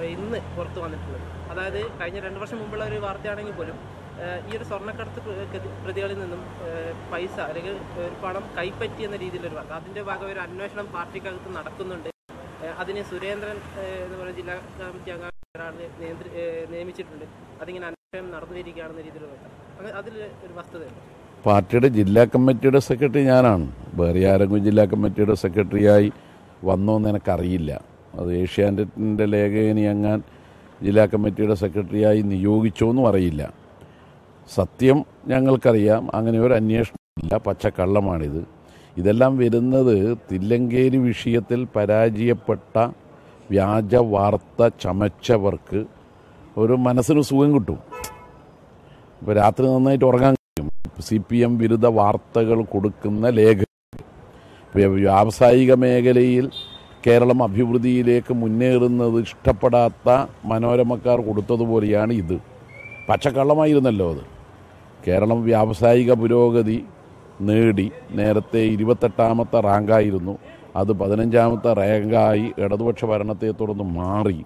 ഏഹ്, ഇന്ന് പുറത്തു വന്നിട്ടുള്ളത് അതായത് കഴിഞ്ഞ രണ്ട് വർഷം മുമ്പുള്ള ഒരു വാർത്തയാണെങ്കിൽ പോലും ഏഹ്, ഈ ഒരു സ്വർണ്ണക്കടത്ത് പ്ര- പ്രതി- പ്രതികളിൽ നിന്നും ഏഹ്, പൈസ അല്ലെങ്കിൽ ഒരു പണം കൈപ്പറ്റി എന്ന രീതിയിലൊരു വാർത്ത അതിന്റെ ഭാഗം ഒരു അന്വേഷണം പാർട്ടിക്കകത്ത് നടക്കുന്നുണ്ട് ഏഹ്, അതിന് സുരേന്ദ്രൻ ഏഹ്, എന്ന് പറയുന്ന ജില്ലാ കമ്മിറ്റി അംഗം ഒരാളെ നിയന്ത്രി ഏഹ്, നിയമിച്ചിട്ടുണ്ട് അതിങ്ങനെ അന്വേഷണം നടന്നിരിക്കുകയാണെന്ന രീതിയിലുള്ള വാർത്ത അങ്ങനെ അതിൽ ഒരു വസ്തുതയുണ്ട് പാർട്ടിയുടെ ജില്ലാ കമ്മിറ്റിയുടെ സെക്രട്ടറി ഞാനാണ് വേറെ ആരെങ്കിലും ജില്ലാ കമ്മിറ്റിയുടെ സെക്രട്ടറിയായി വന്നോ എന്ന് എനിക്കറിയില്ല അത് ഏഷ്യാനെറ്റിൻ്റെ ലേഖകനി അങ്ങാൻ ജില്ലാ കമ്മിറ്റിയുടെ സെക്രട്ടറിയായി നിയോഗിച്ചോ എന്നും അറിയില്ല സത്യം ഞങ്ങൾക്കറിയാം അങ്ങനെ ഒരു അന്വേഷണമില്ല പച്ചക്കള്ളമാണിത് ഇതെല്ലാം വരുന്നത് തില്ലങ്കേരി വിഷയത്തിൽ പരാജയപ്പെട്ട വ്യാജ വാർത്ത ചമച്ചവർക്ക് ഒരു മനസ്സിന് സുഖം കിട്ടും ഇപ്പോൾ രാത്രി നന്നായിട്ട് ഉറങ്ങാൻ കഴിയും സി പി എം വിരുദ്ധ വാർത്തകൾ കൊടുക്കുന്ന ലേഖകർ വ്യ- വ്യാവസായിക മേഖലയിൽ കേരളം അഭിവൃദ്ധിയിലേക്ക് മുന്നേറുന്നത് ഇഷ്ടപ്പെടാത്ത മനോരമക്കാർ കൊടുത്തതുപോലെയാണ് ഇത് പച്ചക്കള്ളമായിരുന്നല്ലോ അത് കേരളം വ്യാവസായിക പുരോഗതി നേടി നേരത്തെ ഇരുപത്തെട്ടാമത്തെ റാങ്കായിരുന്നു അത് പതിനഞ്ചാമത്തെ റാങ്കായി ഇടതുപക്ഷ ഭരണത്തെ തുടർന്ന് മാറി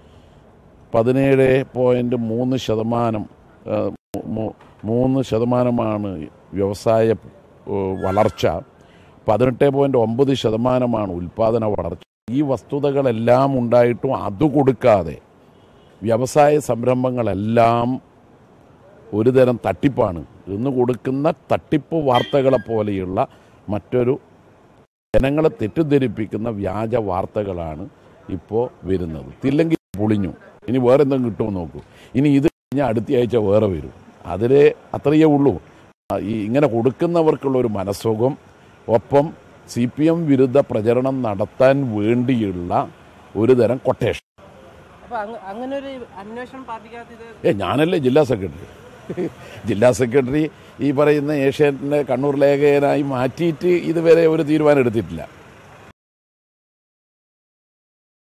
പതിനേഴ് പോയിൻറ്റ് മൂന്ന് ശതമാനം ആ, മൂ- മൂന്ന് ശതമാനമാണ് വ്യവസായ ഏ, വളർച്ച പതിനെട്ട് പോയിൻറ്റ് ഒമ്പത് ശതമാനമാണ് ഉൽപ്പാദന വളർച്ച ഈ വസ്തുതകളെല്ലാം ഉണ്ടായിട്ടും അത് കൊടുക്കാതെ വ്യവസായ സംരംഭങ്ങളെല്ലാം ഒരു തരം തട്ടിപ്പാണ് ഇന്ന് കൊടുക്കുന്ന തട്ടിപ്പ് വാർത്തകളെ പോലെയുള്ള മറ്റൊരു ജനങ്ങളെ തെറ്റിദ്ധരിപ്പിക്കുന്ന വ്യാജ വാർത്തകളാണ് ഇപ്പോൾ വരുന്നത് തില്ലെങ്കിൽ പൊളിഞ്ഞു ഇനി വേറെ എന്തെങ്കിലും കിട്ടുമോ നോക്കൂ ഇനി ഇത് കഴിഞ്ഞാൽ അടുത്ത ആഴ്ച വേറെ വരും അതിലെ അത്രയേ ഉള്ളൂ ആ, ഈ ഇങ്ങനെ കൊടുക്കുന്നവർക്കുള്ള ഒരു മനസ്സുഖം ഒപ്പം സി പി എം വിരുദ്ധ പ്രചരണം നടത്താൻ വേണ്ടിയുള്ള ഒരു തരം കൊട്ടേഷൻ അപ്പൊ അങ്ങ- അങ്ങനെ ഒരു അന്വേഷണം പാർട്ടിക്കകത്ത് ഇത് ഏ ഞാനല്ലേ ജില്ലാ സെക്രട്ടറി ജില്ലാ സെക്രട്ടറി ഈ പറയുന്ന ഏഷ്യാനെറ്റിൻ്റെ കണ്ണൂർ ലേഖകനായി മാറ്റിയിട്ട് ഇതുവരെ ഒരു തീരുമാനം എടുത്തിട്ടില്ല